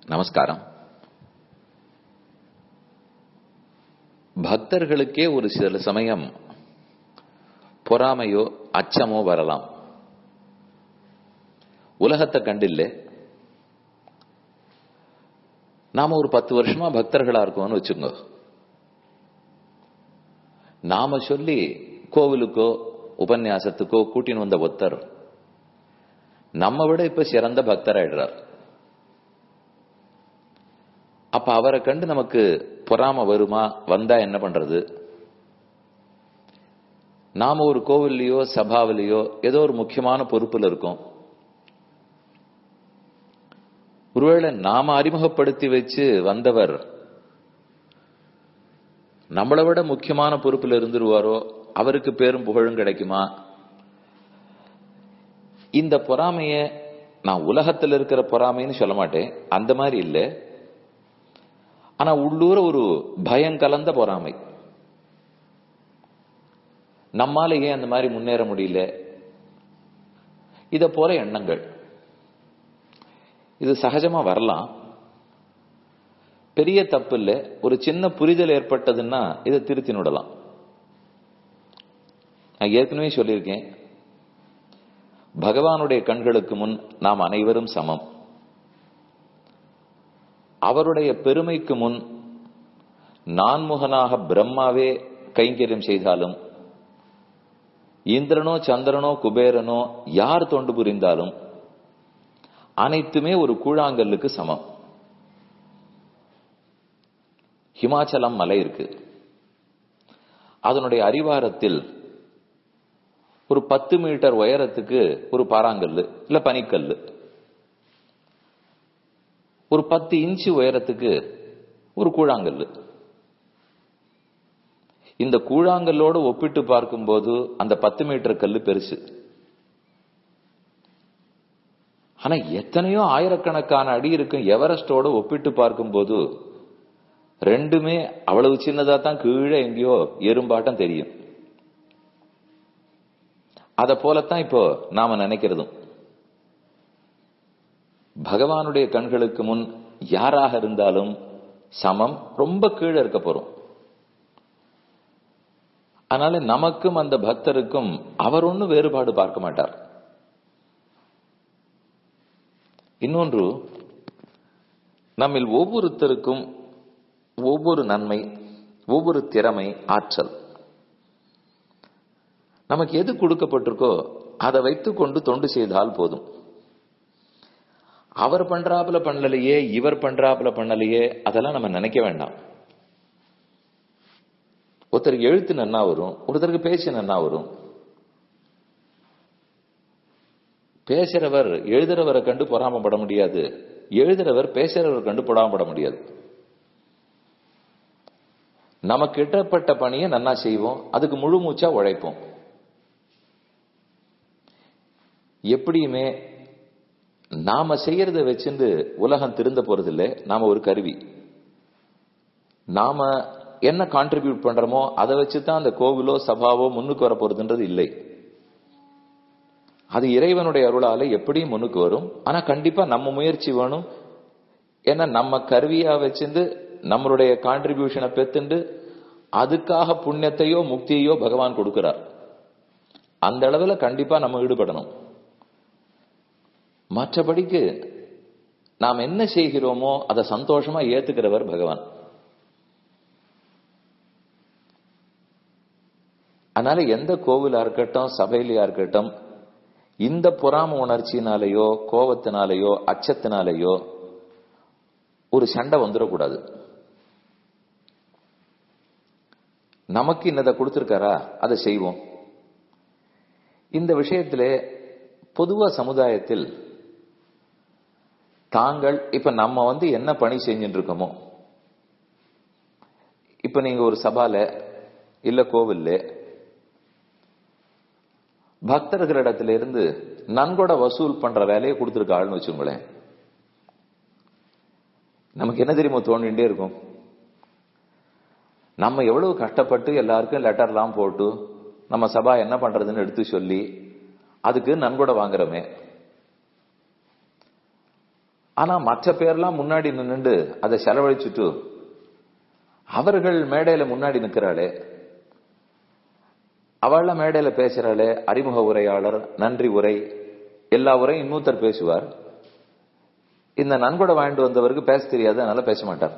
நமஸ்காரம் பக்தர்களுக்கே ஒரு சில சமயம் பொறாமையோ அச்சமோ வரலாம் உலகத்தை கண்டில்ல நாம ஒரு பத்து வருஷமா பக்தர்களா இருக்கோம்னு வச்சுங்க நாம சொல்லி கோவிலுக்கோ உபன்யாசத்துக்கோ கூட்டின்னு வந்த ஒத்தர் நம்ம விட இப்ப சிறந்த பக்தராயிடுறார் அப்ப அவரை கண்டு நமக்கு பொறாம வருமா வந்தா என்ன பண்றது நாம ஒரு கோவில்லையோ சபாவிலையோ ஏதோ ஒரு முக்கியமான பொறுப்புல இருக்கோம் ஒருவேளை நாம அறிமுகப்படுத்தி வச்சு வந்தவர் நம்மளை விட முக்கியமான பொறுப்புல இருந்துருவாரோ அவருக்கு பேரும் புகழும் கிடைக்குமா இந்த பொறாமைய நான் உலகத்தில் இருக்கிற பொறாமைன்னு சொல்ல மாட்டேன் அந்த மாதிரி இல்லை ஆனா உள்ளூர ஒரு பயம் கலந்த பொறாமை நம்மால ஏன் அந்த மாதிரி முன்னேற முடியல இத போல எண்ணங்கள் இது சகஜமா வரலாம் பெரிய தப்பு இல்ல ஒரு சின்ன புரிதல் ஏற்பட்டதுன்னா இதை திருத்தி விடலாம் நான் ஏற்கனவே சொல்லியிருக்கேன் பகவானுடைய கண்களுக்கு முன் நாம் அனைவரும் சமம் அவருடைய பெருமைக்கு முன் நான்முகனாக பிரம்மாவே கைங்கரியம் செய்தாலும் இந்திரனோ சந்திரனோ குபேரனோ யார் தொண்டு புரிந்தாலும் அனைத்துமே ஒரு கூழாங்கல்லுக்கு சமம் ஹிமாச்சலம் மலை இருக்கு அதனுடைய அரிவாரத்தில் ஒரு பத்து மீட்டர் உயரத்துக்கு ஒரு பாறாங்கல்லு இல்ல பனிக்கல்லு ஒரு பத்து இன்ச்சு உயரத்துக்கு ஒரு கூழாங்கல்லு இந்த கூழாங்கல்லோடு ஒப்பிட்டு பார்க்கும்போது அந்த பத்து மீட்டர் கல்லு பெருசு ஆனா எத்தனையோ ஆயிரக்கணக்கான அடி இருக்கும் எவரெஸ்டோட ஒப்பிட்டு பார்க்கும்போது ரெண்டுமே அவ்வளவு சின்னதா தான் கீழே எங்கேயோ எறும்பாட்டம் தெரியும் அத போலத்தான் இப்போ நாம நினைக்கிறதும் பகவானுடைய கண்களுக்கு முன் யாராக இருந்தாலும் சமம் ரொம்ப கீழே இருக்க போறோம் அதனால நமக்கும் அந்த பக்தருக்கும் அவர் ஒன்னும் வேறுபாடு பார்க்க மாட்டார் இன்னொன்று நம்மில் ஒவ்வொருத்தருக்கும் ஒவ்வொரு நன்மை ஒவ்வொரு திறமை ஆற்றல் நமக்கு எது கொடுக்கப்பட்டிருக்கோ அதை வைத்துக்கொண்டு தொண்டு செய்தால் போதும் அவர் பண்றாப்புல பண்ணலையே இவர் பண்றாப்புல பண்ணலையே அதெல்லாம் நம்ம நினைக்க வேண்டாம் ஒருத்தருக்கு எழுத்து நன்னா வரும் ஒருத்தருக்கு பேச்சு நன்னா வரும் பேசுறவர் எழுதுறவரை கண்டு பொறாமப்பட முடியாது எழுதுறவர் பேசுறவர் கண்டு பொறாமப்பட முடியாது நமக்கு இட்டப்பட்ட பணியை நன்னா செய்வோம் அதுக்கு முழு மூச்சா உழைப்போம் எப்படியுமே நாம செய்யறத வச்சுட்டு உலகம் திருந்த போறதில்லை நாம ஒரு கருவி நாம என்ன கான்ட்ரிபியூட் பண்றோமோ அதை வச்சுதான் அந்த கோவிலோ சபாவோ முன்னுக்கு வர போறதுன்றது இல்லை அது இறைவனுடைய அருளால எப்படியும் முன்னுக்கு வரும் ஆனா கண்டிப்பா நம்ம முயற்சி வேணும் ஏன்னா நம்ம கருவியா வச்சிருந்து நம்மளுடைய கான்ட்ரிபியூஷனை பெத்துண்டு அதுக்காக புண்ணியத்தையோ முக்தியையோ பகவான் கொடுக்கிறார் அந்த அளவுல கண்டிப்பா நம்ம ஈடுபடணும் மற்றபடிக்கு நாம் என்ன செய்கிறோமோ அதை சந்தோஷமா ஏத்துக்கிறவர் பகவான் அதனால எந்த கோவிலா இருக்கட்டும் சபையிலையா இருக்கட்டும் இந்த பொறாம உணர்ச்சினாலேயோ கோபத்தினாலேயோ அச்சத்தினாலேயோ ஒரு சண்டை வந்துடக்கூடாது நமக்கு இன்னதை கொடுத்திருக்காரா அதை செய்வோம் இந்த விஷயத்திலே பொதுவா சமுதாயத்தில் தாங்கள் இப்ப நம்ம வந்து என்ன பணி செஞ்சுட்டு இருக்கோமோ இப்ப நீங்க ஒரு சபால இல்ல கோவில்ல பக்தர்களிடத்துல இருந்து நன்கொடை வசூல் பண்ற வேலையை கொடுத்துருக்க ஆள்னு வச்சுங்களேன் நமக்கு என்ன தெரியுமோ தோண்டிகிட்டே இருக்கும் நம்ம எவ்வளவு கஷ்டப்பட்டு எல்லாருக்கும் லெட்டர்லாம் போட்டு நம்ம சபா என்ன பண்றதுன்னு எடுத்து சொல்லி அதுக்கு நன்கொடை வாங்குறோமே ஆனா மற்ற பேர்லாம் முன்னாடி நின்னுண்டு அதை செலவழிச்சுட்டு அவர்கள் மேடையில முன்னாடி நிக்கிறாளே அவள மேடையில பேசுறாளே அறிமுக உரையாளர் நன்றி உரை எல்லா உரையும் இன்னொருத்தர் பேசுவார் இந்த நன்கொடை வாங்கிட்டு வந்தவருக்கு பேச தெரியாது அதனால பேச மாட்டார்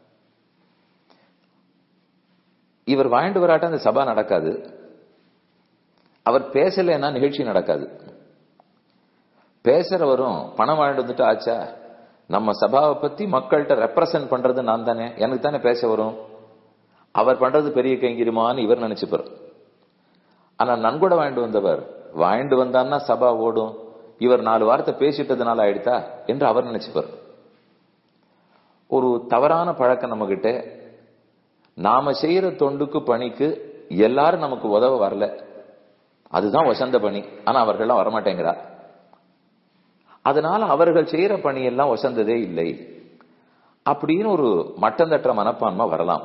இவர் வாங்கிட்டு வராட்ட அந்த சபா நடக்காது அவர் பேசலைன்னா நிகழ்ச்சி நடக்காது பேசுறவரும் பணம் வாங்கிட்டு வந்துட்டு ஆச்சா நம்ம சபாவை பத்தி மக்கள்கிட்ட ரெப்ரசன்ட் பண்றது நான் தானே எனக்கு தானே பேச வரும் அவர் பண்றது பெரிய கைங்கிரிமான்னு இவர் நினைச்சுப்பார் ஆனா நன்கொடை வாங்கிட்டு வந்தவர் வாங்கிட்டு வந்தான்னா சபா ஓடும் இவர் நாலு வார்த்தை பேசிட்டதுனால ஆயிடுதா என்று அவர் நினைச்சுப்பார் ஒரு தவறான பழக்கம் நம்ம கிட்ட நாம செய்யற தொண்டுக்கு பணிக்கு எல்லாரும் நமக்கு உதவ வரல அதுதான் வசந்த பணி ஆனா அவர்கள்லாம் வரமாட்டேங்கிறா அதனால அவர்கள் செய்யற பணியெல்லாம் வசந்ததே இல்லை அப்படின்னு ஒரு மட்டம் தட்டுற மனப்பான்மை வரலாம்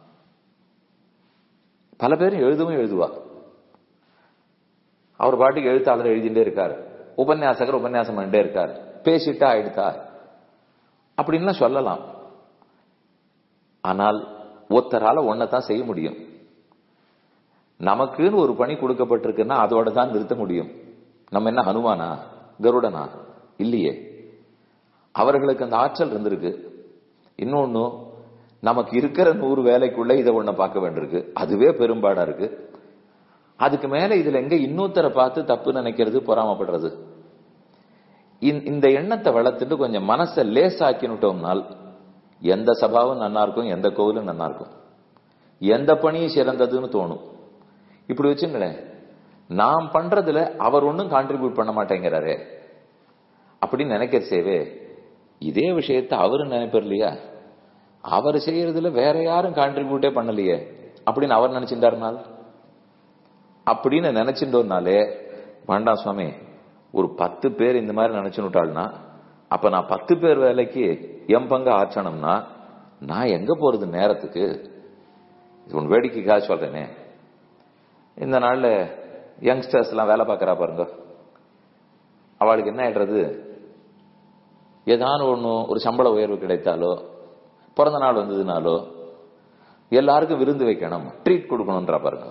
பல பேரும் எழுதவும் எழுதுவா அவர் பாட்டுக்கு எழுத்தாளர் எழுதிட்டே இருக்கார் உபன்யாசகர் உபன்யாசம் பண்ணிட்டே இருக்கார் பேசிட்டா ஆயிடுதா அப்படின்லாம் சொல்லலாம் ஆனால் ஒருத்தரால ஒன்னதான் செய்ய முடியும் நமக்குன்னு ஒரு பணி கொடுக்கப்பட்டிருக்குன்னா அதோட தான் நிறுத்த முடியும் நம்ம என்ன ஹனுமானா கருடனா இல்லையே அவர்களுக்கு அந்த ஆற்றல் இருந்திருக்கு இன்னொன்னு நமக்கு இருக்கிற நூறு வேலைக்குள்ள இதை ஒண்ண பார்க்க வேண்டியிருக்கு அதுவே பெரும்பாடா இருக்கு அதுக்கு மேல இதுல எங்க இன்னொருத்தரை பார்த்து தப்பு நினைக்கிறது பொறாமப்படுறது இந்த எண்ணத்தை வளர்த்துட்டு கொஞ்சம் மனசை லேசாக்கினுட்டோம்னால் எந்த சபாவும் நன்னா இருக்கும் எந்த கோவிலும் நன்னா இருக்கும் எந்த பணியும் சிறந்ததுன்னு தோணும் இப்படி வச்சுங்களேன் நாம் பண்றதுல அவர் ஒன்றும் கான்ட்ரிபியூட் பண்ண மாட்டேங்கிறாரே அப்படின்னு நினைக்கிற சேவே இதே விஷயத்த அவரு நினைப்பார் இல்லையா அவர் செய்யறதுல வேற யாரும் கான்ட்ரிபியூட்டே பண்ணலையே அப்படின்னு அவர் நினைச்சிருந்தாருனால் அப்படின்னு நினைச்சிட்டோம்னாலே வேண்டாம் சுவாமி ஒரு பத்து பேர் இந்த மாதிரி நினைச்சுட்டாள்னா அப்ப நான் பத்து பேர் வேலைக்கு என் பங்கு ஆற்றணும்னா நான் எங்க போறது நேரத்துக்கு இது ஒன்று வேடிக்கைக்காக சொல்றேனே இந்த நாள்ல யங்ஸ்டர்ஸ் எல்லாம் வேலை பார்க்கறா பாருங்க அவளுக்கு என்ன ஆயிடுறது ஏதான ஒண்ணு ஒரு சம்பள உயர்வு கிடைத்தாலோ பிறந்த நாள் வந்ததுனாலோ எல்லாருக்கும் விருந்து வைக்கணும் ட்ரீட் கொடுக்கணும்ன்றா பாருங்க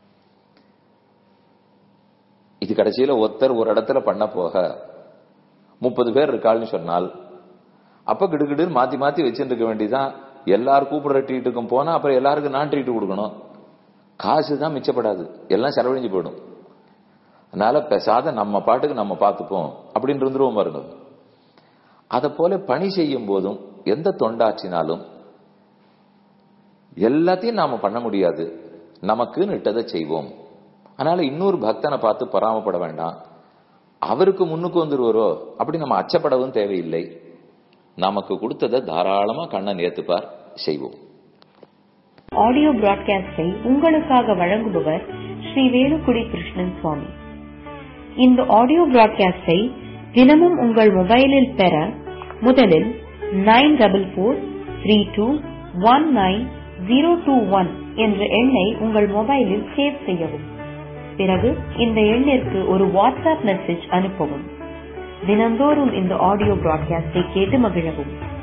இது கடைசியில ஒருத்தர் ஒரு இடத்துல பண்ண போக முப்பது பேர் இருக்காள்னு சொன்னால் அப்ப கிடுகிடுன்னு மாத்தி மாத்தி வச்சுட்டு இருக்க வேண்டியதான் எல்லாரும் கூப்பிடுற ட்ரீட்டுக்கும் போனா அப்புறம் எல்லாருக்கும் நான் ட்ரீட் கொடுக்கணும் காசு தான் மிச்சப்படாது எல்லாம் செலவழிஞ்சு போயிடும் அதனால பெசாத நம்ம பாட்டுக்கு நம்ம பார்த்துப்போம் அப்படின்னு இருந்துருவோம் பாருங்க அதை போல பணி செய்யும் போதும் எந்த தொண்டாற்றினாலும் எல்லாத்தையும் நாம பண்ண முடியாது நமக்குன்னு இட்டதை செய்வோம் அதனால இன்னொரு பக்தனை பார்த்து பராமப்பட வேண்டாம் அவருக்கு முன்னுக்கு வந்துருவாரோ அப்படி நம்ம அச்சப்படவும் தேவையில்லை நமக்கு கொடுத்ததை தாராளமா கண்ணன் ஏத்துப்பார் செய்வோம் ஆடியோ பிராட்காஸ்டை உங்களுக்காக வழங்குபவர் ஸ்ரீ வேலுக்குடி கிருஷ்ணன் சுவாமி இந்த ஆடியோ பிராட்காஸ்டை தினமும் உங்கள் மொபைலில் பெற முதலில் nine double four three two one nine zero two one என்ற எண்ணை உங்கள் மொபைலில் சேவ் செய்யவும் பிறகு இந்த எண்ணிற்கு ஒரு வாட்ஸ்அப் மெசேஜ் அனுப்பவும் தினந்தோறும் இந்த ஆடியோ பிராட்காஸ்டை கேட்டு மகிழவும்